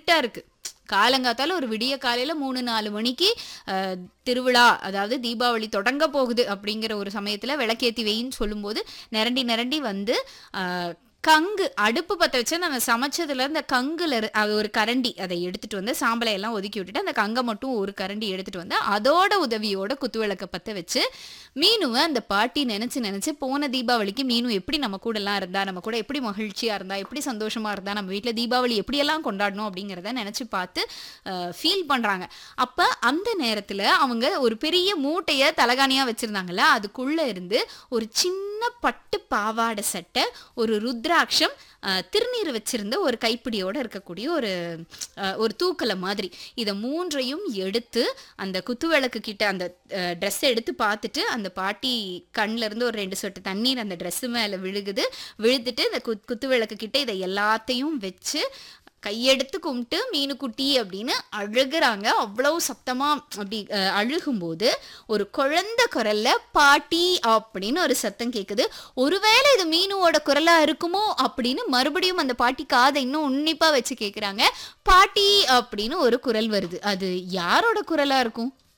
இருட்டா இருக்கு காலங்காத்தால ஒரு விடிய காலையில மூணு நாலு மணிக்கு அஹ், திருவிழா அதாவது தீபாவளி தொடங்க போகுது அப்படிங்கிற ஒரு சமயத்துல விளக்கேத்தி வெயின்னு சொல்லும்போது நிரண்டி நிரண்டி வந்து அஹ், கங்கு அடுப்பு பற்ற வச்சு நம்ம சமைச்சதுல இந்த கங்குல இரு- அது ஒரு கரண்டி அதை எடுத்துட்டு வந்து சாம்பலை எல்லாம் ஒதுக்கி விட்டுட்டு அந்த கங்கை மட்டும் ஒரு கரண்டி எடுத்துட்டு வந்து அதோட உதவியோட குத்துவிளக்க பத்த வச்சு மீனுவை அந்த பாட்டி நினைச்சு நினைச்சு போன தீபாவளிக்கு மீனு எப்படி நம்ம கூட எல்லாம் இருந்தா நம்ம கூட எப்படி மகிழ்ச்சியா இருந்தா எப்படி சந்தோஷமா இருந்தா நம்ம வீட்ல தீபாவளி எப்படியெல்லாம் கொண்டாடணும் அப்படிங்கிறத நினைச்சு பார்த்து ஃபீல் பண்றாங்க அப்ப அந்த நேரத்துல அவங்க ஒரு பெரிய மூட்டைய தலகாணியா வச்சிருந்தாங்கல்ல அதுக்குள்ள இருந்து ஒரு சின்ன பட்டு பாவாடை சட்டை ஒரு ருத்ராட்சம் அஹ், திருநீர் வச்சிருந்த ஒரு கைப்பிடியோட இருக்கக்கூடிய ஒரு அஹ், ஒரு தூக்கலை மாதிரி இதை மூன்றையும் எடுத்து அந்த குத்துவிளக்கு கிட்ட அந்த ட்ரெஸ்ஸை எடுத்து பார்த்துட்டு அந்த பாட்டி கண்ணுல இருந்து ஒரு ரெண்டு சொட்டு தண்ணீர் அந்த ட்ரெஸ் மேல விழுகுது விழுந்துட்டு இந்த குத் குத்துவிளக்கு கிட்ட இதை எல்லாத்தையும் வச்சு கையெடுத்து கும்பிட்டு மீனுக்குட்டி அப்படின்னு அழுகுறாங்க அவ்வளவு சத்தமா அப்படி அஹ், அழுகும்போது ஒரு குழந்தை குரல்ல பாட்டி அப்படின்னு ஒரு சத்தம் கேக்குது ஒருவேளை இது மீனுவோட குரலா இருக்குமோ அப்படின்னு மறுபடியும் அந்த பாட்டி காதை இன்னும் உன்னிப்பா வச்சு கேக்குறாங்க பாட்டி அப்படின்னு ஒரு குரல் வருது அது யாரோட குரலா இருக்கும்